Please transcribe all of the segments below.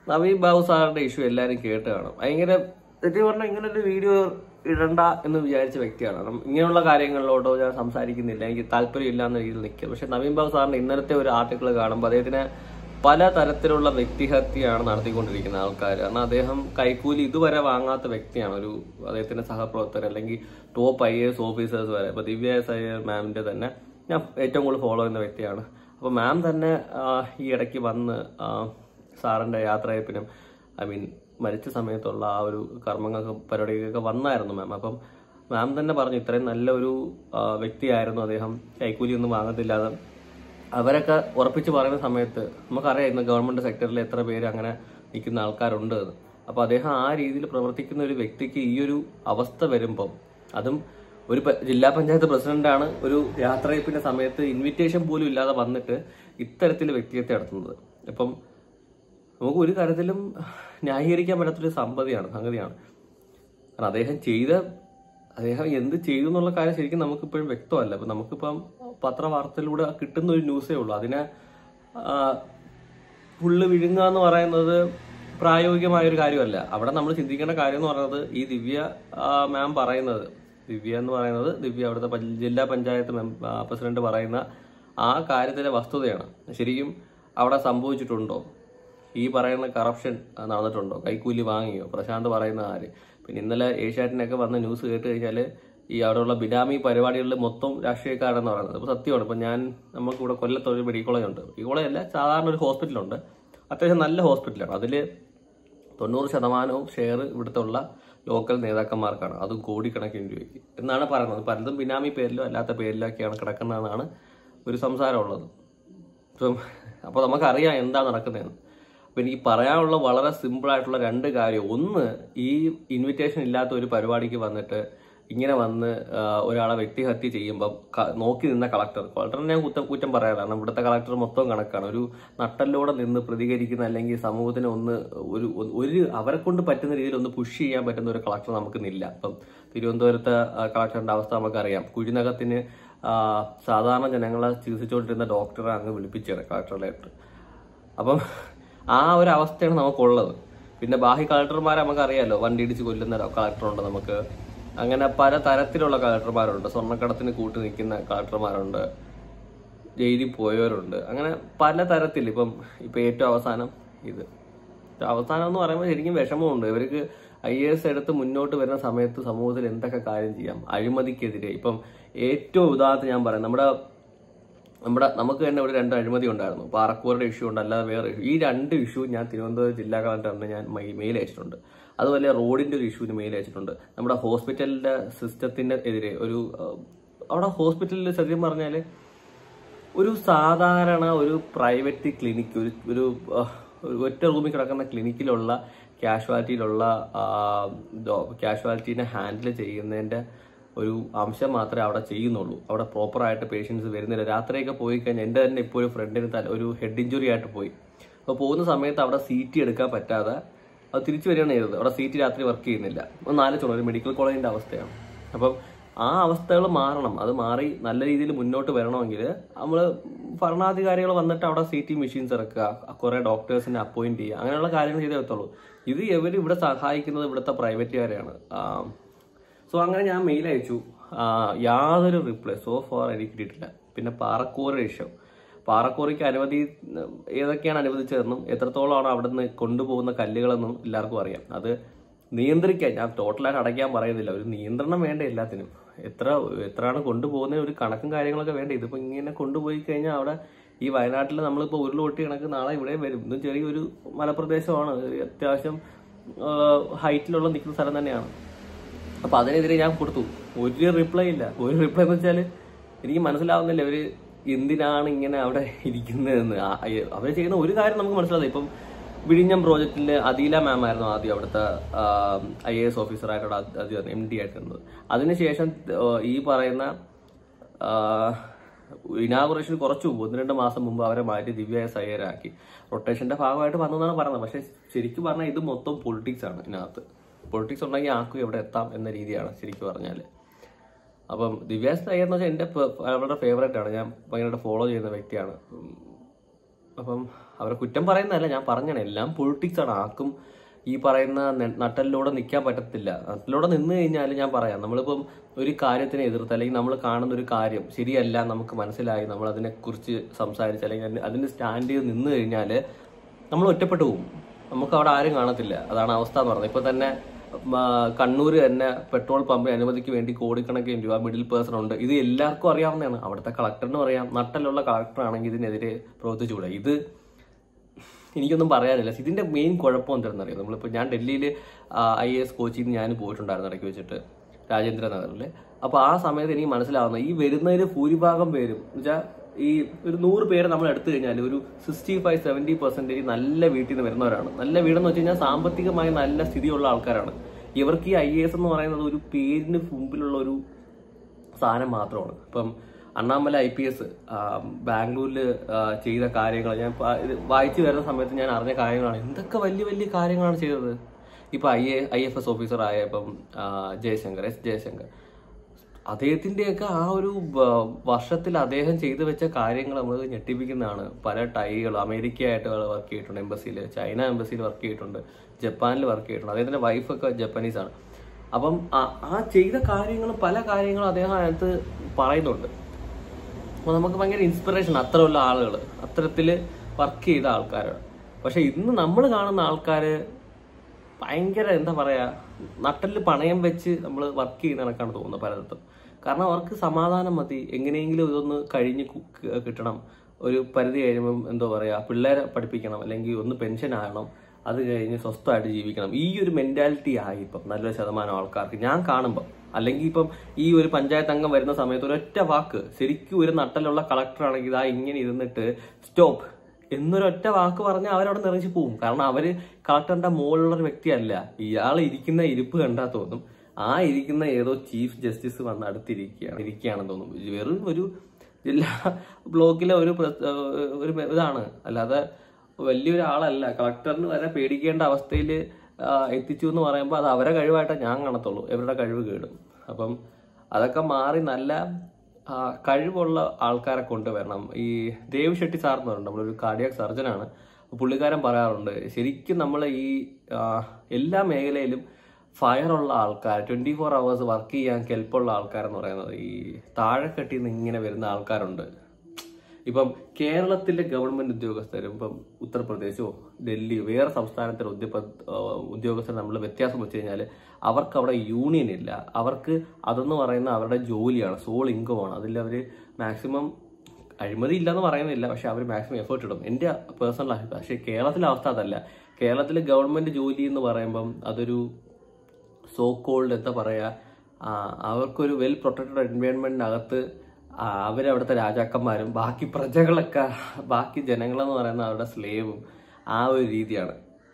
നവീൻ ബാബു സാറിന്റെ ഇഷ്യൂ എല്ലാവരും കേട്ട് കാണും ഭയങ്കര തെറ്റി പറഞ്ഞാൽ ഇങ്ങനെ ഒരു വീഡിയോ ഇടണ്ട എന്ന് വിചാരിച്ച വ്യക്തിയാണ് കാരണം ഇങ്ങനെയുള്ള കാര്യങ്ങളിലോട്ടോ ഞാൻ സംസാരിക്കുന്നില്ല എനിക്ക് താല്പര്യമില്ല എന്ന രീതിയിൽ നിൽക്കുക പക്ഷെ നവീൻ ബാബു സാറിന്റെ ഇന്നലത്തെ ഒരു ആർട്ടിക്കിൾ കാണുമ്പോൾ അദ്ദേഹത്തിന് പല തരത്തിലുള്ള വ്യക്തിഹത്യയാണ് നടത്തിക്കൊണ്ടിരിക്കുന്ന ആൾക്കാർ കാരണം അദ്ദേഹം കൈക്കൂലി ഇതുവരെ വാങ്ങാത്ത വ്യക്തിയാണ് ഒരു അദ്ദേഹത്തിന്റെ സഹപ്രവർത്തകർ അല്ലെങ്കിൽ ടോപ്പ് ഐ എസ് ഓഫീസേഴ്സ് വരെ ഇപ്പൊ ദിവ്യ എസ് അയ്യർ മാമിന്റെ തന്നെ ഞാൻ ഏറ്റവും കൂടുതൽ ഫോളോ ചെയ്യുന്ന വ്യക്തിയാണ് അപ്പോൾ മാം തന്നെ ആ, ഈ ഇടയ്ക്ക് വന്ന് ആ, സാറിന്റെ യാത്രയപ്പിനും ഐ മീൻ മരിച്ച സമയത്തുള്ള ആ ഒരു കർമ്മങ്ങൾക്ക് പരിപാടിക്കൊക്കെ വന്നായിരുന്നു മാം അപ്പം മാം തന്നെ പറഞ്ഞു ഇത്രയും നല്ലൊരു ആ, വ്യക്തിയായിരുന്നു അദ്ദേഹം കൈക്കൂലി ഒന്നും വാങ്ങത്തില്ലാതെ അവരൊക്കെ ഉറപ്പിച്ച് പറയുന്ന സമയത്ത് നമുക്കറിയാം ഇന്ന് ഗവൺമെന്റ് സെക്ടറിൽ എത്ര പേര് അങ്ങനെ നിൽക്കുന്ന ആൾക്കാരുണ്ട് എന്ന് അപ്പൊ അദ്ദേഹം ആ രീതിയിൽ പ്രവർത്തിക്കുന്ന ഒരു വ്യക്തിക്ക് ഈ ഒരു അവസ്ഥ വരുമ്പം അതും ഒരു പ- ജില്ലാ പഞ്ചായത്ത് പ്രസിഡന്റാണ് ഒരു യാത്രയപ്പിന്റെ സമയത്ത് ഇൻവിറ്റേഷൻ പോലും ഇല്ലാതെ വന്നിട്ട് ഇത്തരത്തിൽ വ്യക്തിഗത നടത്തുന്നത് ഇപ്പം നമുക്ക് ഒരു കാര്യത്തിലും ന്യായീകരിക്കാൻ പറ്റാത്തൊരു സമ്പതിയാണ് സംഗതിയാണ് കാരണം അദ്ദേഹം ചെയ്ത അദ്ദേഹം എന്ത് ചെയ്തു എന്നുള്ള കാര്യം ശരിക്കും നമുക്കിപ്പോഴും വ്യക്തമല്ല അപ്പൊ നമുക്കിപ്പം പത്രവാർത്തയിലൂടെ കിട്ടുന്ന ഒരു ന്യൂസേ ഉള്ളൂ അതിനെ ആ, ഫുള്ള് വിഴുങ്ങുക എന്ന് പറയുന്നത് പ്രായോഗികമായ ഒരു കാര്യമല്ല അവിടെ നമ്മൾ ചിന്തിക്കേണ്ട കാര്യം എന്ന് പറയുന്നത് ഈ ദിവ്യ മാം പറയുന്നത് ദിവ്യ എന്ന് പറയുന്നത് ദിവ്യ അവിടുത്തെ പഞ്ച- ജില്ലാ പഞ്ചായത്ത് മെം- ആ, പ്രസിഡന്റ് പറയുന്ന ആ കാര്യത്തിലെ വസ്തുതയാണ് ശരിക്കും അവിടെ സംഭവിച്ചിട്ടുണ്ടോ ഈ പറയുന്ന കറപ്ഷൻ നടന്നിട്ടുണ്ടോ കൈക്കൂലി വാങ്ങിയോ പ്രശാന്ത് പറയുന്ന ആര് പിന്നെ ഇന്നലെ ഏഷ്യാറ്റിനൊക്കെ വന്ന ന്യൂസ് കേട്ട് കഴിഞ്ഞാൽ ഈ അവിടെയുള്ള ബിനാമി പരിപാടികളിൽ മൊത്തം രാഷ്ട്രീയക്കാരെന്ന് പറയുന്നത് അപ്പോൾ സത്യമാണ് ഇപ്പം ഞാൻ നമുക്ക് ഇവിടെ കൊല്ലത്തൊരു മെഡിക്കൽ കോളേജ് ഉണ്ട് മെഡിക്കൽ കോളേജ് അല്ല സാധാരണ ഒരു ഹോസ്പിറ്റലുണ്ട് അത്യാവശ്യം നല്ല ഹോസ്പിറ്റലാണ് അതിൽ തൊണ്ണൂറ് ശതമാനവും ഷെയർ ഇവിടുത്തെ ഉള്ള ലോക്കൽ നേതാക്കന്മാർക്കാണ് അതും കോടിക്കണക്കിന് രൂപയ്ക്ക് എന്നാണ് പറയുന്നത് പലതും ബിനാമി പേരിലോ അല്ലാത്ത പേരിലൊക്കെയാണ് കിടക്കുന്നതെന്നാണ് ഒരു സംസാരമുള്ളത് ഇപ്പം അപ്പോൾ നമുക്കറിയാം എന്താ നടക്കുന്നതെന്ന് അപ്പം എനിക്ക് പറയാനുള്ള വളരെ സിമ്പിൾ ആയിട്ടുള്ള രണ്ട് കാര്യം ഒന്ന് ഈ ഇൻവിറ്റേഷൻ ഇല്ലാത്ത ഒരു പരിപാടിക്ക് വന്നിട്ട് ഇങ്ങനെ വന്ന് ആ, ഒരാളെ വ്യക്തിഹത്യ ചെയ്യുമ്പോൾ നോക്കി നിന്ന കളക്ടർ കളക്ടറിനെ ഞാൻ കുറ്റം കുറ്റം പറയാറില്ല കാരണം ഇവിടുത്തെ കളക്ടർ മൊത്തം കണക്കാണ് ഒരു നട്ടല്ലോടെ നിന്ന് പ്രതികരിക്കുന്ന അല്ലെങ്കിൽ സമൂഹത്തിന് ഒന്ന് ഒരു ഒരു അവരെ കൊണ്ട് പറ്റുന്ന രീതിയിൽ ഒന്ന് പുഷ് ചെയ്യാൻ പറ്റുന്ന ഒരു കളക്ടർ നമുക്കിന്നില്ല ഇപ്പം തിരുവനന്തപുരത്തെ ആ, കളക്ടറിന്റെ അവസ്ഥ നമുക്കറിയാം കുഴിനകത്തിന് ആ, സാധാരണ ജനങ്ങളെ ചികിത്സിച്ചുകൊണ്ടിരുന്ന ഡോക്ടറെ അങ്ങ് വിളിപ്പിച്ചാണ് കളക്ടറിലായിട്ട് അപ്പം ആ ഒരു അവസ്ഥയാണ് നമുക്കുള്ളത് പിന്നെ ബാഹ്യ കളക്ടർമാരെ നമുക്കറിയാലോ വണ്ടി ഇടിച്ച് കൊല്ലുന്ന കളക്ടറുണ്ട് നമുക്ക് അങ്ങനെ പല തരത്തിലുള്ള കളക്ടർമാരുണ്ട് സ്വർണ്ണക്കടത്തിന് കൂട്ടി നിൽക്കുന്ന കളക്ടർമാരുണ്ട് ജയിലിൽ പോയവരുണ്ട് അങ്ങനെ പല തരത്തിൽ ഇപ്പം ഇപ്പം ഏറ്റവും അവസാനം ഇത് ഏറ്റവും അവസാനം എന്ന് പറയുമ്പോൾ ശരിക്കും വിഷമമുണ്ട് ഇവർക്ക് ഐ എ എസ് എടുത്ത് മുന്നോട്ട് വരുന്ന സമയത്ത് സമൂഹത്തിൽ എന്തൊക്കെ കാര്യം ചെയ്യാം അഴിമതിക്കെതിരെ ഇപ്പം ഏറ്റവും ഉദാഹരണത്തിന് ഞാൻ പറയാം നമ്മുടെ നമ്മുടെ നമുക്ക് തന്നെ ഇവിടെ രണ്ട് അഴിമതി ഉണ്ടായിരുന്നു പാറക്കൂറുടെ ഇഷ്യൂ ഉണ്ട് അല്ലാതെ വേറെ issue. ഈ രണ്ട് ഇഷ്യൂ ഞാൻ തിരുവനന്തപുരം ജില്ലാ കളക്ടറിന് ഞാൻ മെയിൽ അയച്ചിട്ടുണ്ട് അതുപോലെ റോഡിന്റെ ഒരു ഇഷ്യൂവിന് മെയിൽ അയച്ചിട്ടുണ്ട് നമ്മുടെ ഹോസ്പിറ്റലിന്റെ സിസ്റ്റത്തിന്റെ എതിരെ ഒരു അഹ്, അവിടെ ഹോസ്പിറ്റലിൽ സത്യം പറഞ്ഞാല് ഒരു സാധാരണ ഒരു പ്രൈവറ്റ് ക്ലിനിക്ക് ഒരു ഒരു അഹ്, ഒരു ഒറ്റ റൂമിൽ കിടക്കുന്ന ക്ലിനിക്കിലുള്ള കാഷ്വാലിറ്റിയിലുള്ള കാഷ്വാലിറ്റീനെ ഹാൻഡിൽ ചെയ്യുന്നതിന്റെ ഒരു അംശം മാത്രമേ അവിടെ ചെയ്യുന്നുള്ളൂ അവിടെ പ്രോപ്പറായിട്ട് പേഷ്യൻസ് വരുന്നില്ല രാത്രിയൊക്കെ പോയി കഴിഞ്ഞാൽ എൻ്റെ തന്നെ ഇപ്പോൾ ഒരു ഫ്രണ്ടിന് തല ഒരു ഹെഡ് ഇഞ്ചുറി ആയിട്ട് പോയി അപ്പോൾ പോകുന്ന സമയത്ത് അവിടെ സീറ്റ് എടുക്കാൻ പറ്റാതെ അത് തിരിച്ചു വരികയാണ് ചെയ്തത് അവിടെ സീറ്റ് രാത്രി വർക്ക് ചെയ്യുന്നില്ല ഒന്ന് ആലോചിച്ചോളൂ ഒരു മെഡിക്കൽ കോളേജിന്റെ അവസ്ഥയാണ് അപ്പം ആ അവസ്ഥകൾ മാറണം അത് മാറി നല്ല രീതിയിൽ മുന്നോട്ട് വരണമെങ്കിൽ നമ്മൾ ഭരണാധികാരികൾ വന്നിട്ട് അവിടെ സി ടി മെഷീൻസ് ഇറക്കുക കുറെ ഡോക്ടേഴ്സിനെ അപ്പോയിന്റ് ചെയ്യുക അങ്ങനെയുള്ള കാര്യങ്ങൾ ചെയ്തേ പറ്റുള്ളൂ ഇത് ഇവർ ഇവിടെ സഹായിക്കുന്നത് ഇവിടുത്തെ പ്രൈവറ്റുകാരെയാണ് സോ അങ്ങനെ ഞാൻ മെയിൽ അയച്ചു ആ, യാതൊരു റിപ്ലൈ സോ ഫാർ എനിക്ക് കിട്ടിയിട്ടില്ല പിന്നെ പാറക്കൂറ ഇഷ്യൂ പാറക്കൂറയ്ക്ക് അനുമതി ഉം, ഏതൊക്കെയാണ് അനുവദിച്ചതെന്നും എത്രത്തോളമാണ് അവിടെ നിന്ന് കൊണ്ടുപോകുന്ന കല്ലുകളെന്നും എല്ലാവർക്കും അറിയാം അത് നിയന്ത്രിക്കാൻ ഞാൻ ടോട്ടലായിട്ട് അടയ്ക്കാൻ പറയുന്നില്ല ഒരു നിയന്ത്രണം വേണ്ട എല്ലാത്തിനും എത്ര എത്രയാണ് കൊണ്ടുപോകുന്ന ഒരു കണക്കും കാര്യങ്ങളൊക്കെ വേണ്ട ഇതിപ്പോ ഇങ്ങനെ കൊണ്ടുപോയി കഴിഞ്ഞാൽ അവിടെ ഈ വയനാട്ടിൽ നമ്മളിപ്പോൾ ഉരുൾ പൊട്ടി കണക്ക് നാളെ ഇവിടെ വരും ഇത് ചെറിയൊരു മലപ്രദേശമാണ് ഒരു അത്യാവശ്യം ഹൈറ്റിലുള്ള നിൽക്കുന്ന സ്ഥലം തന്നെയാണ് അപ്പൊ അതിനെതിരെ ഞാൻ കൊടുത്തു ഒരു റിപ്ലൈ ഇല്ല ഒരു റിപ്ലൈ എന്ന് വെച്ചാല് എനിക്ക് മനസ്സിലാവുന്നില്ല അവര് എന്തിനാണ് ഇങ്ങനെ അവിടെ ഇരിക്കുന്നതെന്ന് ആ- അയ്യ- അവര് ചെയ്യുന്ന ഒരു കാര്യം നമുക്ക് മനസ്സിലാവും ഇപ്പം വിഴിഞ്ഞം പ്രോജക്റ്റില് അദീല മാം ആയിരുന്നു ആദ്യം അവിടുത്തെ ഐ എ എസ് ഓഫീസറായിട്ട് ആദ്യം എം ഡി ആയിട്ടിരുന്നത് അതിനുശേഷം ആ, ഈ പറയുന്ന ഇനാഗുറേഷൻ കുറച്ച് മുമ്പ് ഒന്ന് രണ്ട് മാസം മുമ്പ് അവരെ മാറ്റി ദിവ്യ എസ് അയ്യരാക്കി റൊട്ടേഷന്റെ ഭാഗമായിട്ട് വന്നതാണ് പറയുന്നത് പക്ഷെ ശരിക്കും പറഞ്ഞാൽ ഇത് മൊത്തം പൊളിറ്റിക്സ് ആണ് ഇതിനകത്ത് പൊളിറ്റിക്സ് ഉണ്ടെങ്കിൽ ആക്കും എവിടെ എത്താം എന്ന രീതിയാണ് ശരിക്കും പറഞ്ഞാൽ അപ്പം ദിവ്യാസ് അയ്യർ എന്ന് വെച്ചാൽ എൻ്റെ പ- വളരെ ഫേവറേറ്റ് ആണ് ഞാൻ ഭയങ്കരമായിട്ട് ഫോളോ ചെയ്യുന്ന വ്യക്തിയാണ് ഉം. അപ്പം അവരെ കുറ്റം പറയുന്നതല്ല ഞാൻ പറഞ്ഞാണ് എല്ലാം പൊളിറ്റിക്സ് ആണ് ആർക്കും ഈ പറയുന്ന നെ- നട്ടലിലൂടെ നിൽക്കാൻ പറ്റത്തില്ല നട്ടലിലൂടെ നിന്ന് കഴിഞ്ഞാൽ ഞാൻ പറയാം നമ്മളിപ്പം ഒരു കാര്യത്തിനെ എതിർത്ത് അല്ലെങ്കിൽ നമ്മൾ കാണുന്ന ഒരു കാര്യം ശരിയല്ല നമുക്ക് മനസ്സിലായി നമ്മൾ അതിനെക്കുറിച്ച് സംസാരിച്ച് അല്ലെങ്കിൽ അതിന് അതിന് സ്റ്റാൻഡ് ചെയ്ത് നിന്ന് കഴിഞ്ഞാൽ നമ്മൾ ഒറ്റപ്പെട്ടു പോകും നമുക്ക് അവിടെ ആരും കാണത്തില്ല അതാണ് അവസ്ഥ എന്ന് പറഞ്ഞത് ഇപ്പൊ തന്നെ ആ, കണ്ണൂര് തന്നെ പെട്രോൾ പമ്പിന് അനുമതിക്ക് വേണ്ടി കോടിക്കണക്കിന് രൂപ മിഡിൽ പേഴ്സൺ ഉണ്ട് ഇത് എല്ലാവർക്കും അറിയാവുന്നതാണ് അവിടുത്തെ കളക്ടറിനും അറിയാം നട്ടലുള്ള കളക്ടർ ആണെങ്കിൽ ഇതിനെതിരെ പ്രവർത്തിച്ചുകൂടെ ഇത് എനിക്കൊന്നും പറയാനില്ല ഇതിന്റെ മെയിൻ കുഴപ്പം എന്താണെന്ന് അറിയാം നമ്മളിപ്പോൾ ഞാൻ ഡൽഹിയിൽ ഐ എ എസ് കോച്ചിങ് ഞാൻ പോയിട്ടുണ്ടായിരുന്നു ഇടയ്ക്ക് വെച്ചിട്ട് രാജേന്ദ്ര നഗറിൽ അപ്പോൾ ആ സമയത്ത് എനിക്ക് മനസ്സിലാവുന്ന ഈ വരുന്നതിൽ ഭൂരിഭാഗം പേരും വെച്ചാൽ ഈ ഒരു നൂറ് പേര് നമ്മൾ എടുത്തു കഴിഞ്ഞാൽ ഒരു സിക്സ്റ്റി ഫൈവ് സെവൻറ്റി പെർസെൻറ്റേജ് നല്ല വീട്ടിൽ നിന്ന് വരുന്നവരാണ് നല്ല വീടെന്ന് വെച്ച് കഴിഞ്ഞാൽ സാമ്പത്തികമായി നല്ല സ്ഥിതിയുള്ള ആൾക്കാരാണ് ഇവർക്ക് ഈ ഐ എ എസ് എന്ന് പറയുന്നത് ഒരു പേരിന് മുമ്പിലുള്ള ഒരു സാധനം മാത്രമാണ് ഇപ്പം അണ്ണാമല ഐ പി എസ് ബാംഗ്ലൂരിൽ ചെയ്ത കാര്യങ്ങൾ ഞാൻ പ- ഇത് വായിച്ചു വരുന്ന സമയത്ത് ഞാൻ അറിഞ്ഞ കാര്യങ്ങളാണ് എന്തൊക്കെ വലിയ വലിയ കാര്യങ്ങളാണ് ചെയ്തത് ഇപ്പൊ I A I F S ഓഫീസറായ ഇപ്പം ആ, ജയശങ്കർ എസ് ജയശങ്കർ അദ്ദേഹത്തിന്റെയൊക്കെ ആ ഒരു വ- വർഷത്തിൽ അദ്ദേഹം ചെയ്തു വെച്ച കാര്യങ്ങൾ നമ്മൾ ഞെട്ടിപ്പിക്കുന്നതാണ് പല ടൈകൾ അമേരിക്കയായിട്ട് വർക്ക് ചെയ്തിട്ടുണ്ട് എംബസിയിൽ ചൈന എംബസിയിൽ വർക്ക് ചെയ്തിട്ടുണ്ട് ജപ്പാനിൽ വർക്ക് ചെയ്തിട്ടുണ്ട് അദ്ദേഹത്തിന്റെ വൈഫൊക്കെ ജപ്പാനീസ് ആണ് അപ്പം ആ- ആ ചെയ്ത കാര്യങ്ങളും പല കാര്യങ്ങളും അദ്ദേഹം അതിനകത്ത് പറയുന്നുണ്ട് അപ്പോൾ നമുക്ക് ഭയങ്കര ഇൻസ്പിറേഷൻ അത്രയുള്ള ആളുകൾ അത്തരത്തിൽ വർക്ക് ചെയ്ത ആൾക്കാരാണ് പക്ഷെ ഇന്ന് നമ്മൾ കാണുന്ന ആൾക്കാര് ഭയങ്കര എന്താ പറയാ നട്ടലിൽ പണയം വെച്ച് നമ്മൾ വർക്ക് ചെയ്യുന്ന കണക്കാണ് തോന്നുന്നത് പലയിടത്തും കാരണം അവർക്ക് സമാധാനം മതി എങ്ങനെയെങ്കിലും ഇതൊന്ന് കഴിഞ്ഞ് കു- ക- കിട്ടണം ഒരു പരിധി കഴിയുമ്പം എന്തോ പറയാ പിള്ളേരെ പഠിപ്പിക്കണം അല്ലെങ്കിൽ ഒന്ന് പെൻഷൻ ആകണം അത് കഴിഞ്ഞ് സ്വസ്ഥമായിട്ട് ജീവിക്കണം ഈ ഒരു മെന്റാലിറ്റി ആയി ഇപ്പം നല്ലൊരു ശതമാനം ആൾക്കാർക്ക് ഞാൻ കാണുമ്പോൾ അല്ലെങ്കിൽ ഇപ്പം ഈ ഒരു പഞ്ചായത്ത് അംഗം വരുന്ന സമയത്ത് ഒരൊറ്റ വാക്ക് ശരിക്കും ഒരു നട്ടലുള്ള കളക്ടർ ആണെങ്കിൽ ഇതാ ഇങ്ങനെ ഇരുന്നിട്ട് സ്റ്റോപ്പ് എന്നൊരൊറ്റ വാക്ക് പറഞ്ഞാൽ അവരവിടെ നിറഞ്ഞു പോകും കാരണം അവര് കളക്ടറിന്റെ മുകളിലുള്ള ഒരു വ്യക്തിയല്ല ഇയാൾ ഇരിക്കുന്ന ഇരിപ്പ് കണ്ടാൽ തോന്നും ആ ഇരിക്കുന്ന ഏതോ ചീഫ് ജസ്റ്റിസ് വന്ന് അടുത്തിരിക്കുകയാണ് ഇരിക്കുകയാണെന്ന് തോന്നും ഇത് വെറും ഒരു ജില്ലാ ബ്ലോക്കിലെ ഒരു പ്ര- ഒരു ഇതാണ് അല്ലാതെ വലിയൊരു ആളല്ല കളക്ടറിന് വരെ പേടിക്കേണ്ട അവസ്ഥയിൽ എത്തിച്ചു എന്ന് പറയുമ്പോൾ അത് അവരെ കഴിവായിട്ടേ ഞാൻ കാണത്തുള്ളൂ ഇവരുടെ കഴിവ് കേടും അപ്പം അതൊക്കെ മാറി നല്ല ആ, കഴിവുള്ള ആൾക്കാരെ കൊണ്ടുവരണം ഈ ദേവ് ഷെട്ടി സാർ എന്ന് പറയുന്നത് നമ്മളൊരു കാർഡിയാക് സർജനാണ് പുള്ളിക്കാരൻ പറയാറുണ്ട് ശരിക്കും നമ്മൾ ഈ ആ, എല്ലാ മേഖലയിലും ഫയറുള്ള ആൾക്കാർ ട്വന്റി ഫോർ അവേഴ്സ് വർക്ക് ചെയ്യാൻ കെൽപ്പുള്ള ആൾക്കാരെന്ന് പറയുന്നത് ഈ താഴെക്കെട്ടിൽ നിന്ന് ഇങ്ങനെ വരുന്ന ആൾക്കാരുണ്ട് ഇപ്പം കേരളത്തിലെ ഗവൺമെന്റ് ഉദ്യോഗസ്ഥരും ഇപ്പം ഉത്തർപ്രദേശോ ഡൽഹിയോ വേറെ സംസ്ഥാനത്തിലെ ഉദ്യോഗ ഉദ്യോഗസ്ഥർ നമ്മൾ വ്യത്യാസം വെച്ച് കഴിഞ്ഞാൽ അവർക്ക് അവിടെ യൂണിയൻ ഇല്ല അവർക്ക് അതെന്ന് പറയുന്ന അവരുടെ ജോലിയാണ് സോൾ ഇൻകമാണ് അതിൽ അവർ മാക്സിമം അഴിമതി ഇല്ലെന്ന് പറയുന്നില്ല പക്ഷെ അവർ മാക്സിമം എഫേർട്ട് ഇടും എൻ്റെ പേഴ്സണൽ അഭിപ്രായം പക്ഷേ കേരളത്തിലെ അവസ്ഥ അതല്ല കേരളത്തിലെ ഗവൺമെന്റ് ജോലി എന്ന് പറയുമ്പം അതൊരു സോ കോൾഡ് എന്താ പറയാ ആ, അവർക്കൊരു വെൽ പ്രൊട്ടക്റ്റഡ് എൻവയോൺമെന്റിനകത്ത് അവരവിടുത്തെ രാജാക്കന്മാരും ബാക്കി പ്രജകളൊക്കെ ബാക്കി ജനങ്ങളെന്ന് പറയുന്ന അവരുടെ സ്ലേവും ആ ഒരു രീതിയാണ്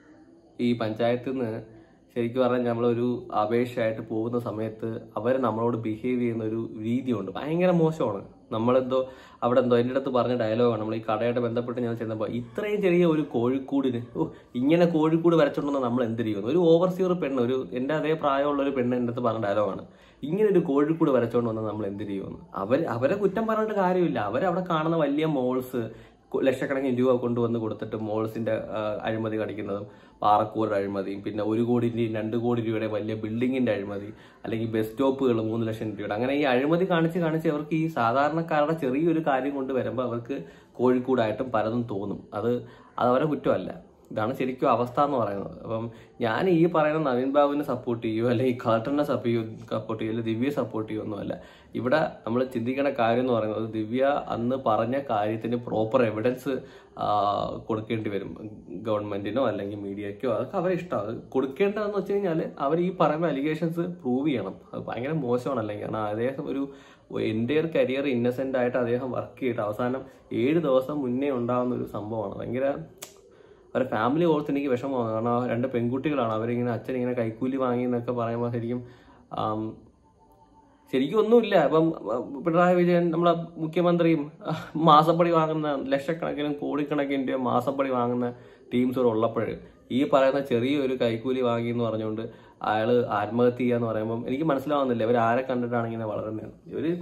ഈ പഞ്ചായത്തിൽ നിന്ന് ശരിക്കും പറഞ്ഞാൽ നമ്മളൊരു അപേക്ഷയായിട്ട് പോകുന്ന സമയത്ത് അവർ നമ്മളോട് ബിഹേവ് ചെയ്യുന്ന ഒരു രീതിയുണ്ട് ഭയങ്കര മോശമാണ് നമ്മളെന്തോ അവിടെ എന്തോ എൻ്റെ അടുത്ത് പറഞ്ഞ ഡയലോഗാണ് നമ്മൾ ഈ കടയായിട്ട് ബന്ധപ്പെട്ട് ഞാൻ ചെന്നപ്പോൾ ഇത്രയും ചെറിയ ഒരു കോഴിക്കൂടിന് ഓ ഇങ്ങനെ കോഴിക്കൂട് വരച്ചോണ്ടെന്ന് നമ്മൾ എന്ത് ചെയ്യുന്നു ഒരു ഓവർസിയർ പെണ്ണ് ഒരു എൻ്റെ അതേ പ്രായമുള്ള ഒരു പെണ്ണ് എൻ്റെ അടുത്ത് പറഞ്ഞ ഡയലോഗാണ് ഇങ്ങനെ ഒരു കോഴിക്കൂട് വരച്ചോണ്ട് വന്നാൽ നമ്മൾ എന്ത് ചെയ്യുമെന്ന് അവർ അവരെ കുറ്റം പറഞ്ഞിട്ട് കാര്യമില്ല അവരവിടെ കാണുന്ന വലിയ മോൾസ് ലക്ഷക്കണക്കിന് രൂപ കൊണ്ടുവന്ന് കൊടുത്തിട്ട് മോൾസിന്റെ ആ, അഴിമതി കാണിക്കുന്നതും പാറക്കൂറുടെ അഴിമതിയും പിന്നെ ഒരു കോടിന്റെയും രണ്ട് കോടി രൂപയുടെ വലിയ ബിൽഡിങ്ങിന്റെ അഴിമതി അല്ലെങ്കിൽ ബസ് സ്റ്റോപ്പുകൾ മൂന്ന് ലക്ഷം രൂപയുടെ അങ്ങനെ ഈ അഴിമതി കാണിച്ച് കാണിച്ച് അവർക്ക് ഈ സാധാരണക്കാരുടെ ചെറിയൊരു കാര്യം കൊണ്ട് വരുമ്പോൾ അവർക്ക് കോഴിക്കൂടായിട്ടും പലതും തോന്നും അത് അത് അവരെ കുറ്റമല്ല ഇതാണ് ശരിക്കും അവസ്ഥ എന്ന് പറയുന്നത് അപ്പം ഞാൻ ഈ പറയുന്ന നവീൻ ബാബുവിനെ സപ്പോർട്ട് ചെയ്യുമോ അല്ലെങ്കിൽ കളക്ടറിനെ സപ്പോർട്ട് ചെയ്യുമോ അല്ലെങ്കിൽ ദിവ്യയെ സപ്പോർട്ട് ചെയ്യുമൊന്നുമല്ല ഇവിടെ നമ്മൾ ചിന്തിക്കേണ്ട കാര്യം എന്ന് പറയുന്നത് ദിവ്യ അന്ന് പറഞ്ഞ കാര്യത്തിന് പ്രോപ്പർ എവിഡൻസ് കൊടുക്കേണ്ടി വരും ഗവൺമെന്റിനോ അല്ലെങ്കിൽ മീഡിയക്കോ അതൊക്കെ അവരെ ഇഷ്ടം അത് കൊടുക്കേണ്ടതെന്ന് വെച്ച് കഴിഞ്ഞാൽ അവർ ഈ പറയുന്ന അലിഗേഷൻസ് പ്രൂവ് ചെയ്യണം അത് ഭയങ്കര മോശമാണ് അല്ലെങ്കിൽ കാരണം അദ്ദേഹം ഒരു എൻ്റെ ഒരു കരിയർ ഇന്നസെന്റ് ആയിട്ട് അദ്ദേഹം വർക്ക് ചെയ്തിട്ട് അവസാനം ഏഴ് ദിവസം മുന്നേ ഉണ്ടാകുന്ന ഒരു സംഭവമാണ് ഭയങ്കര അവരുടെ ഫാമിലി ഓർത്ത് എനിക്ക് വിഷമമാണ് കാരണം ആ രണ്ട് പെൺകുട്ടികളാണ് അവരിങ്ങനെ അച്ഛൻ ഇങ്ങനെ കൈക്കൂലി വാങ്ങി എന്നൊക്കെ പറയുമ്പോൾ ശരിക്കും ആം, ശരിക്കും ഒന്നുമില്ല ഇപ്പം ആ, പിണറായി വിജയൻ നമ്മളെ മുഖ്യമന്ത്രിയും ആ, മാസപ്പടി വാങ്ങുന്ന ലക്ഷക്കണക്കിനും കോടിക്കണക്കിന് രൂപ മാസപ്പടി വാങ്ങുന്ന ടീംസ് ഇവിടെ ഉള്ളപ്പോൾ ഈ പറയുന്ന ചെറിയൊരു കൈക്കൂലി വാങ്ങി എന്ന് പറഞ്ഞുകൊണ്ട് അയാള് ആത്മഹത്യ ചെയ്യാന്ന് പറയുമ്പം എനിക്ക് മനസ്സിലാവുന്നില്ല ഇവർ ആരെ കണ്ടിട്ടാണ് ഇങ്ങനെ വളരുന്നത് ഇവര്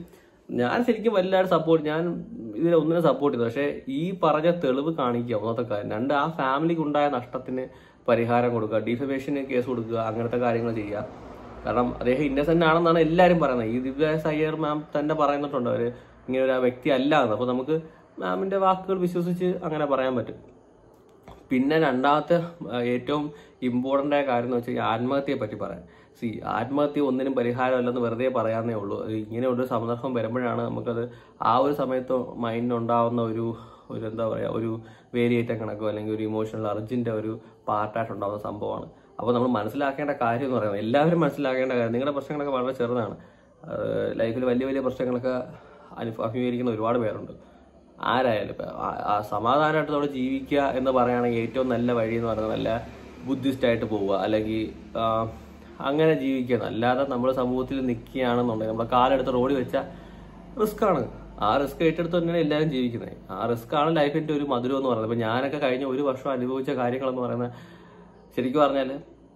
ഞാൻ ശരിക്കും വല്ലാതെ സപ്പോർട്ട് ഞാൻ ഇതിൽ ഒന്നിനെ സപ്പോർട്ട് ചെയ്തു പക്ഷേ ഈ പറഞ്ഞ തെളിവ് കാണിക്കുക ഒന്നാമത്തെ കാര്യം രണ്ട് ആ ഫാമിലിക്ക് ഉണ്ടായ നഷ്ടത്തിന് പരിഹാരം കൊടുക്കുക ഡിഫമേഷന് കേസ് കൊടുക്കുക അങ്ങനത്തെ കാര്യങ്ങൾ ചെയ്യുക കാരണം അദ്ദേഹം ഇന്നസെന്റ് ആണെന്നാണ് എല്ലാവരും പറയുന്നത് ഈ ദിവ്യ അയ്യർ മാം തന്നെ പറയുന്നിട്ടുണ്ട് അവര് ഇങ്ങനെ ഒരു വ്യക്തി അല്ല എന്ന് അപ്പൊ നമുക്ക് മാമിന്റെ വാക്കുകൾ വിശ്വസിച്ച് അങ്ങനെ പറയാൻ പറ്റും പിന്നെ രണ്ടാമത്തെ ആ, ഏറ്റവും ഇമ്പോർട്ടൻ്റ് ആയ കാര്യം എന്ന് വെച്ചാൽ ഈ ആത്മഹത്യയെ പറ്റി പറയാം സി ആത്മഹത്യ ഒന്നിനും പരിഹാരമല്ലെന്ന് വെറുതെ പറയാന്നേ ഉള്ളൂ അത് ഇങ്ങനെ ഒരു സന്ദർഭം വരുമ്പോഴാണ് നമുക്കത് ആ ഒരു സമയത്ത് മൈൻഡിനുണ്ടാവുന്ന ഒരു ഒരു എന്താ പറയുക ഒരു വേരിയേറ്റം കണക്കോ അല്ലെങ്കിൽ ഒരു ഇമോഷണൽ അർജിൻ്റെ ഒരു പാർട്ടായിട്ട് ഉണ്ടാകുന്ന സംഭവമാണ് അപ്പോൾ നമ്മൾ മനസ്സിലാക്കേണ്ട കാര്യം എന്ന് പറയുന്നത് എല്ലാവരും മനസ്സിലാക്കേണ്ട കാര്യം നിങ്ങളുടെ പ്രശ്നങ്ങളൊക്കെ വളരെ ചെറുതാണ് ലൈഫിൽ വലിയ വലിയ പ്രശ്നങ്ങളൊക്കെ അനുഭ അഭിമുഖീകരിക്കുന്ന ഒരുപാട് പേരുണ്ട് ആരായാലും ഇപ്പൊ ആ- ആ സമാധാനമായിട്ടോടെ ജീവിക്കുക എന്ന് പറയുകയാണെങ്കിൽ ഏറ്റവും നല്ല വഴി എന്ന് പറയുന്നത് നല്ല ബുദ്ധിസ്റ്റ് ആയിട്ട് പോവുക അല്ലെങ്കിൽ ആ, അങ്ങനെ ജീവിക്കുക അല്ലാതെ നമ്മൾ സമൂഹത്തിൽ നിൽക്കുകയാണെന്നുണ്ടെങ്കിൽ നമ്മുടെ കാലെടുത്ത് റോഡിൽ വെച്ചാൽ റിസ്ക് ആണ് ആ റിസ്ക് ഏറ്റെടുത്ത് തന്നെയാണ് എല്ലാവരും ജീവിക്കുന്നത് ആ റിസ്ക് ആണ് ലൈഫിന്റെ ഒരു മധുരം എന്ന് പറയുന്നത് ഇപ്പൊ ഞാനൊക്കെ കഴിഞ്ഞ ഒരു വർഷം അനുഭവിച്ച കാര്യങ്ങളെന്ന് പറയുന്നത് ശരിക്കും പറഞ്ഞാൽ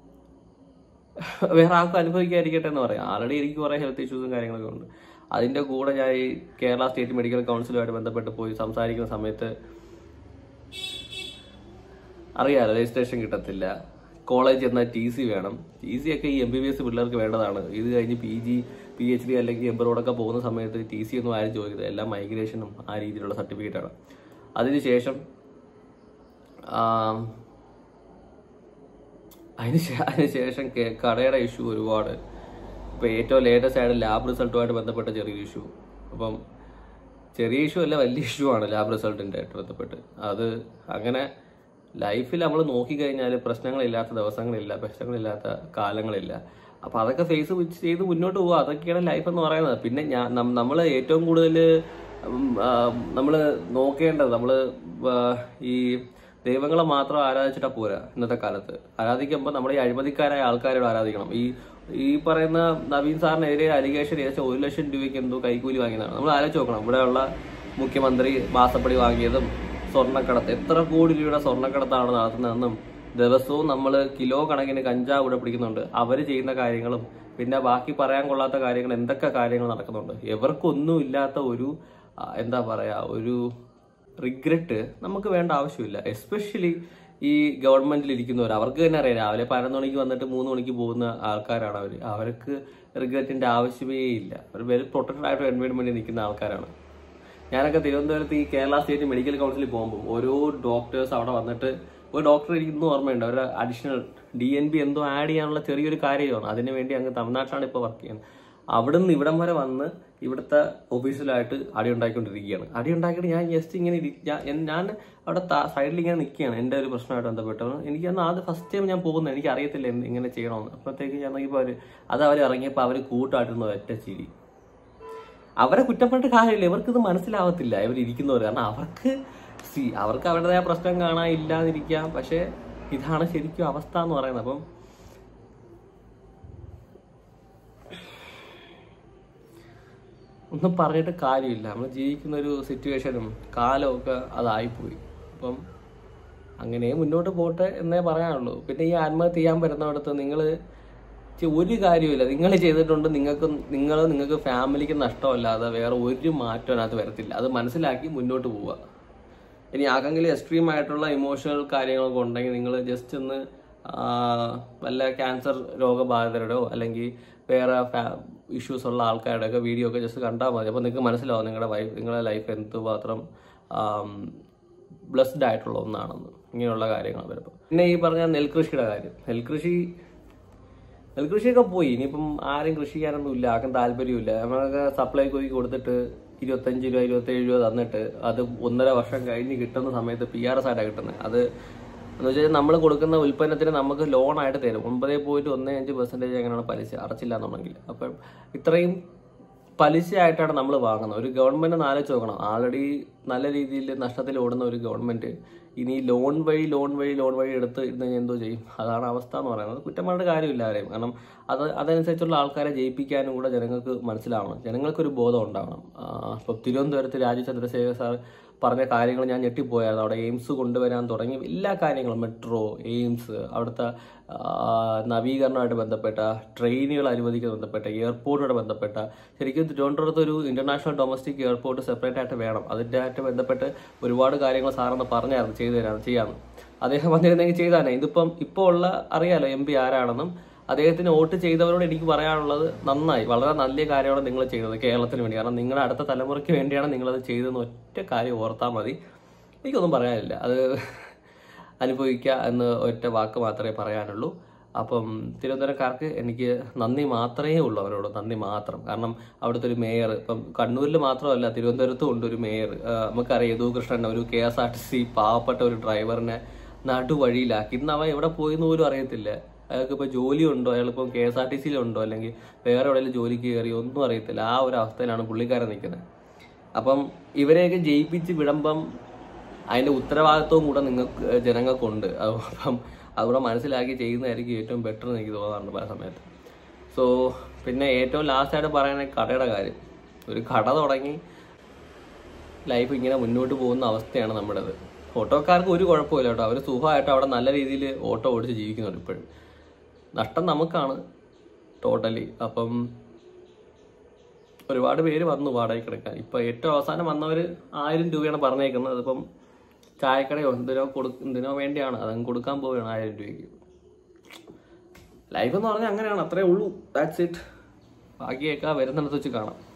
വേറെ ആർക്കും അനുഭവിക്കാതിരിക്കട്ടെ എന്ന് പറയാം ആൾറെഡി എനിക്ക് കുറെ ഹെൽത്ത് ഇഷ്യൂസും കാര്യങ്ങളൊക്കെ ഉണ്ട് അതിന്റെ കൂടെ ഞാൻ ഈ കേരള സ്റ്റേറ്റ് മെഡിക്കൽ കൗൺസിലുമായിട്ട് ബന്ധപ്പെട്ട് പോയി സംസാരിക്കുന്ന സമയത്ത് അറിയാലോ രജിസ്ട്രേഷൻ കിട്ടത്തില്ല കോളേജ് എന്നാൽ ടി സി വേണം ടി സി ഒക്കെ ഈ എം ബി ബി എസ് പിള്ളേർക്ക് വേണ്ടതാണ് ഇത് കഴിഞ്ഞ് P G P H D അല്ലെങ്കിൽ എംബറോഡൊക്കെ പോകുന്ന സമയത്ത് ടി സി ഒന്നും ആരും ചോദിക്കുന്നത് എല്ലാം മൈഗ്രേഷനും ആ രീതിയിലുള്ള സർട്ടിഫിക്കറ്റാണ് അതിനുശേഷം ആം, അതിന് ശേ- അതിനുശേഷം കെ- കടയുടെ ഇഷ്യൂ ഒരുപാട് ഇപ്പൊ ഏറ്റവും ലേറ്റസ്റ്റ് ആയിട്ട് ലാബ് റിസൾട്ടുമായിട്ട് ബന്ധപ്പെട്ട ചെറിയൊരു ഇഷ്യൂ അപ്പം ചെറിയ ഇഷ്യൂ അല്ല വലിയ ഇഷ്യൂ ആണ് ലാബ് റിസൾട്ടിന്റെ ആയിട്ട് ബന്ധപ്പെട്ട് അത് അങ്ങനെ ലൈഫിൽ നമ്മൾ നോക്കിക്കഴിഞ്ഞാൽ പ്രശ്നങ്ങളില്ലാത്ത ദിവസങ്ങളില്ല പ്രശ്നങ്ങളില്ലാത്ത കാലങ്ങളില്ല അപ്പൊ അതൊക്കെ ഫേസ് ചെയ്ത് മുന്നോട്ട് പോവുക അതൊക്കെയാണ് ലൈഫ് എന്ന് പറയുന്നത് പിന്നെ ഞാൻ നമ്മൾ ഏറ്റവും കൂടുതൽ നമ്മൾ നോക്കേണ്ടത് നമ്മൾ ഈ ദൈവങ്ങളെ മാത്രം ആരാധിച്ചിട്ടാ പോരാ ഇന്നത്തെ കാലത്ത് ആരാധിക്കുമ്പോൾ നമ്മുടെ ഈ അഴിമതിക്കാരായ ആൾക്കാരോട് ആരാധിക്കണം ഈ ഈ പറയുന്ന നവീൻ സാറിനെതിരെ അലിഗേഷൻ ഏകദേശം ഒരു ലക്ഷം രൂപയ്ക്ക് എന്തോ കൈക്കൂലി വാങ്ങിയതാണ് നമ്മൾ ആലോചിച്ച് നോക്കണം ഇവിടെയുള്ള മുഖ്യമന്ത്രി മാസപ്പടി വാങ്ങിയതും സ്വർണ്ണക്കടത്ത് എത്ര കോടി രൂപയുടെ സ്വർണ്ണക്കടത്താണ് നടത്തുന്നതെന്നും ദിവസവും നമ്മൾ കിലോ കണക്കിന് കഞ്ചാവ് ഇവിടെ പിടിക്കുന്നുണ്ട് അവർ ചെയ്യുന്ന കാര്യങ്ങളും പിന്നെ ബാക്കി പറയാൻ കൊള്ളാത്ത കാര്യങ്ങൾ എന്തൊക്കെ കാര്യങ്ങൾ നടക്കുന്നുണ്ട് എവർക്കൊന്നും ഇല്ലാത്ത ഒരു ആ, എന്താ പറയാ ഒരു റിഗ്രറ്റ് നമുക്ക് വേണ്ട ആവശ്യമില്ല എസ്പെഷ്യലി ഈ ഗവൺമെന്റിൽ ഇരിക്കുന്നവർ അവർക്ക് തന്നെ അറിയാം രാവിലെ പതിനൊന്ന് മണിക്ക് വന്നിട്ട് മൂന്ന് മണിക്ക് പോകുന്ന ആൾക്കാരാണ് അവർ അവർക്ക് റിഗ്രറ്റിന്റെ ആവശ്യമേ ഇല്ല അവർ വെരി പ്രൊട്ടക്റ്റഡ് ആയിട്ട് എൻവയോൺമെന്റിൽ നിൽക്കുന്ന ആൾക്കാരാണ് ഞാനൊക്കെ തിരുവനന്തപുരത്ത് ഈ കേരള സ്റ്റേറ്റ് മെഡിക്കൽ കൗൺസിലിൽ പോകുമ്പോൾ ഓരോ ഡോക്ടേഴ്സ് അവിടെ വന്നിട്ട് ഒരു ഡോക്ടർ എനിക്ക് ഇന്നും ഓർമ്മയുണ്ട് ഒരു അഡീഷണൽ ഡി എൻ ബി എന്തോ ആഡ് ചെയ്യാനുള്ള ചെറിയൊരു കാര്യമാണ് അതിനു വേണ്ടി അങ്ങ് തമിഴ്നാട്ടിലാണ് ഇപ്പോൾ വർക്ക് ചെയ്യുന്നത് അവിടുന്ന് ഇവിടം വരെ വന്ന് ഇവിടുത്തെ ഓഫീസിലായിട്ട് അടി ഉണ്ടാക്കിക്കൊണ്ടിരിക്കുകയാണ് അടി ഉണ്ടാക്കിയിട്ട് ഞാൻ ജസ്റ്റ് ഇങ്ങനെ ഇരി- ഞാൻ- എൻ- ഞാൻ അവിടെ സൈഡിൽ ഇങ്ങനെ നിൽക്കുകയാണ് എൻ്റെ ഒരു പ്രശ്നമായിട്ട് ബന്ധപ്പെട്ട് എനിക്ക് അന്ന് ആദ്യം ഫസ്റ്റ് ടൈം ഞാൻ പോകുന്നത് എനിക്ക് അറിയത്തില്ല എന്ത് ഇങ്ങനെ ചെയ്യണമെന്ന് അപ്പോഴത്തേക്ക് ഞാൻ നോക്കിയപ്പോൾ അവർ അത് അവർ ഇറങ്ങിയപ്പോൾ അവർ കൂട്ടാട്ടുന്ന ഒറ്റ ചിരി അവരെ കുറ്റപ്പെട്ട് കാര്യമില്ല ഇവർക്ക് ഇത് മനസ്സിലാവത്തില്ല ഇവർ ഇരിക്കുന്നവർ കാരണം അവർക്ക് സി അവർക്ക് അവരുടേതായ പ്രശ്നം കാണാൻ ഇല്ലാതിരിക്കാം പക്ഷെ ഇതാണ് ശരിക്കും അവസ്ഥ എന്ന് പറയുന്നത് അപ്പം ഒന്നും പറഞ്ഞിട്ട് കാര്യമില്ല നമ്മൾ ജീവിക്കുന്ന ഒരു സിറ്റുവേഷനും കാലവും ഒക്കെ അതായിപ്പോയി അപ്പം അങ്ങനെ മുന്നോട്ട് പോട്ടെ എന്നേ പറയാനുള്ളൂ പിന്നെ ഈ ആത്മഹത്യ ചെയ്യാൻ വരുന്നിടത്ത് നിങ്ങൾ ഒരു കാര്യമില്ല നിങ്ങൾ ചെയ്തിട്ടുണ്ട് നിങ്ങൾക്ക് നിങ്ങൾ നിങ്ങൾക്ക് ഫാമിലിക്ക് നഷ്ടമല്ലാതെ വേറെ ഒരു മാറ്റം അതിനകത്ത് വരത്തില്ല അത് മനസ്സിലാക്കി മുന്നോട്ട് പോവുക ഇനി ആകെങ്കിലും എക്സ്ട്രീം ആയിട്ടുള്ള ഇമോഷണൽ കാര്യങ്ങളൊക്കെ ഉണ്ടെങ്കിൽ നിങ്ങൾ ജസ്റ്റ് ഒന്ന് ആ, വല്ല ക്യാൻസർ രോഗബാധിതരുടെയോ അല്ലെങ്കിൽ വേറെ ഇഷ്യൂസ് ഉള്ള ആൾക്കാരുടെ ഒക്കെ വീഡിയോ ഒക്കെ ജസ്റ്റ് കണ്ടാൽ മതി അപ്പോൾ നിങ്ങൾക്ക് മനസ്സിലാവും നിങ്ങളുടെ വൈഫ് നിങ്ങളുടെ ലൈഫ് എന്തുമാത്രം ബ്ലസ്ഡ് ആയിട്ടുള്ള ഒന്നാണെന്ന് ഇങ്ങനെയുള്ള കാര്യങ്ങൾ വരുമ്പോൾ പിന്നെ ഈ പറഞ്ഞ നെൽകൃഷിയുടെ കാര്യം നെൽകൃഷി നെൽകൃഷിയൊക്കെ പോയി ഇനിയിപ്പം ആരും കൃഷി ചെയ്യാനൊന്നും ഇല്ല ആർക്കും താല്പര്യമില്ല നമ്മളൊക്കെ സപ്ലൈകോയ്ക്ക് കൊടുത്തിട്ട് ഇരുപത്തഞ്ച് രൂപ ഇരുപത്തേഴ് രൂപ തന്നിട്ട് അത് ഒന്നര വർഷം കഴിഞ്ഞ് കിട്ടുന്ന സമയത്ത് പി ആർ എസ് ആയിട്ടാണ് കിട്ടുന്നത് അത് എന്ന് വെച്ചാൽ നമ്മൾ കൊടുക്കുന്ന ഉൽപ്പന്നത്തിന് നമുക്ക് ലോൺ ആയിട്ട് തരും ഒമ്പത് പോയിന്റ് ഒന്ന് അഞ്ച് പെർസെൻറ്റേജ് എങ്ങനെയാണ് പലിശ അടച്ചില്ല എന്നുണ്ടെങ്കിൽ അപ്പം ഇത്രയും പലിശയായിട്ടാണ് നമ്മൾ വാങ്ങുന്നത് ഒരു ഗവൺമെന്റ് ആലോചിച്ച് നോക്കണം ആൾറെഡി നല്ല രീതിയിൽ നഷ്ടത്തിൽ ഓടുന്ന ഒരു ഗവൺമെന്റ് ഇനി ലോൺ വഴി ലോൺ വഴി ലോൺ വഴി എടുത്ത് ഇരുന്ന് കഴിഞ്ഞാൽ എന്തോ ചെയ്യും അതാണ് അവസ്ഥ എന്ന് പറയുന്നത് കുറ്റം പറഞ്ഞിട്ട് കാര്യമില്ല ആരെയും കാരണം അത് അതനുസരിച്ചുള്ള ആൾക്കാരെ ജയിപ്പിക്കാനും കൂടെ ജനങ്ങൾക്ക് മനസ്സിലാവണം ജനങ്ങൾക്കൊരു ബോധം ഉണ്ടാവണം ഇപ്പം തിരുവനന്തപുരത്ത് രാജീവ് ചന്ദ്രശേഖർ സാർ പറഞ്ഞ കാര്യങ്ങൾ ഞാൻ ഞെട്ടിപ്പോയായിരുന്നു അവിടെ എയിംസ് കൊണ്ടുവരാൻ തുടങ്ങി എല്ലാ കാര്യങ്ങളും മെട്രോ എയിംസ് അവിടുത്തെ ആ, നവീകരണമായിട്ട് ബന്ധപ്പെട്ട ട്രെയിനുകൾ അനുവദിക്കാൻ ബന്ധപ്പെട്ട എയർപോർട്ടുമായിട്ട് ബന്ധപ്പെട്ട ശരിക്കും തിരുവനന്തപുരത്ത് ഒരു ഇന്റർനാഷണൽ ഡൊമസ്റ്റിക് എയർപോർട്ട് സെപ്പറേറ്റ് ആയിട്ട് വേണം അതിൻ്റെ ആയിട്ട് ബന്ധപ്പെട്ട് ഒരുപാട് കാര്യങ്ങൾ സാറെന്ന് പറഞ്ഞായിരുന്നു ചെയ്തു തരാം ചെയ്യാമെന്ന് അദ്ദേഹം വന്നിരുന്നെങ്കിൽ ചെയ്താനെ ഇതിപ്പം ഇപ്പോൾ ഉള്ള അറിയാലോ എം പി ആരാണെന്നും അദ്ദേഹത്തിന് വോട്ട് ചെയ്തവരോട് എനിക്ക് പറയാനുള്ളത് നന്നായി വളരെ നല്ല കാര്യമാണ് നിങ്ങൾ ചെയ്തത് കേരളത്തിന് വേണ്ടി കാരണം നിങ്ങളുടെ അടുത്ത തലമുറയ്ക്ക് വേണ്ടിയാണ് നിങ്ങളത് ചെയ്തതെന്ന് ഒറ്റ കാര്യം ഓർത്താൽ മതി എനിക്കൊന്നും പറയാനില്ല അത് അനുഭവിക്കുക എന്ന് ഒറ്റ വാക്ക് മാത്രമേ പറയാനുള്ളൂ അപ്പം തിരുവനന്തപുരക്കാർക്ക് എനിക്ക് നന്ദി മാത്രമേ ഉള്ളൂ അവരോട് നന്ദി മാത്രം കാരണം അവിടുത്തെ ഒരു മേയർ ഇപ്പം കണ്ണൂരിൽ മാത്രമല്ല തിരുവനന്തപുരത്തും ഉണ്ട് ഒരു മേയർ നമുക്കറിയാം യദുകൃഷ്ണൻ ഒരു K S R T C പാവപ്പെട്ട ഒരു ഡ്രൈവറിനെ നടുവഴിയിലാക്കി ഇന്ന് അവൻ എവിടെ പോയി എന്ന് പോലും അറിയത്തില്ല അയാൾക്ക് ഇപ്പോൾ ജോലി ഉണ്ടോ അയാളിപ്പം കെ എസ് ആർ ടി സിയിലുണ്ടോ അല്ലെങ്കിൽ വേറെ എവിടെയെങ്കിലും ജോലിക്ക് കയറി ഒന്നും അറിയത്തില്ല ആ ഒരു അവസ്ഥയിലാണ് പുള്ളിക്കാരൻ നിൽക്കുന്നത് അപ്പം ഇവരെയൊക്കെ ജയിപ്പിച്ച് വിടുമ്പം അതിന്റെ ഉത്തരവാദിത്വവും കൂടെ നിങ്ങൾക്ക് ജനങ്ങൾക്കുണ്ട് അപ്പം അതുകൂടെ മനസ്സിലാക്കി ചെയ്യുന്നതായിരിക്കും ഏറ്റവും ബെറ്റർ എന്ന് എനിക്ക് തോന്നാറുണ്ട് പല സമയത്ത് സോ പിന്നെ ഏറ്റവും ലാസ്റ്റായിട്ട് പറയുന്ന കടയുടെ കാര്യം ഒരു കട തുടങ്ങി ലൈഫ് ഇങ്ങനെ മുന്നോട്ട് പോകുന്ന അവസ്ഥയാണ് നമ്മുടേത് ഓട്ടോക്കാർക്ക് ഒരു കുഴപ്പമില്ല കേട്ടോ അവർ സുഖമായിട്ട് അവിടെ നല്ല രീതിയിൽ ഓട്ടോ ഓടിച്ച് ജീവിക്കുന്നുണ്ട് ഇപ്പോഴും നഷ്ടം നമുക്കാണ് ടോട്ടലി അപ്പം ഒരുപാട് പേര് വന്നു വാടകയ്ക്ക് എടുക്കാൻ ഇപ്പൊ ഏറ്റവും അവസാനം വന്നവർ ആയിരം രൂപയാണ് പറഞ്ഞേക്കുന്നത് അതിപ്പം ചായക്കടയോ എന്തിനോ കൊടു എന്തിനോ വേണ്ടിയാണ് അതങ്ങ് കൊടുക്കാൻ പോവുകയാണ് ആയിരം രൂപയ്ക്ക് ലൈഫ് എന്ന് പറഞ്ഞാൽ അങ്ങനെയാണ് അത്രേ ഉള്ളൂ ദാറ്റ്സ് ഇറ്റ് ബാക്കിയൊക്കെ വരുന്നിടത്ത് വെച്ച് കാണാം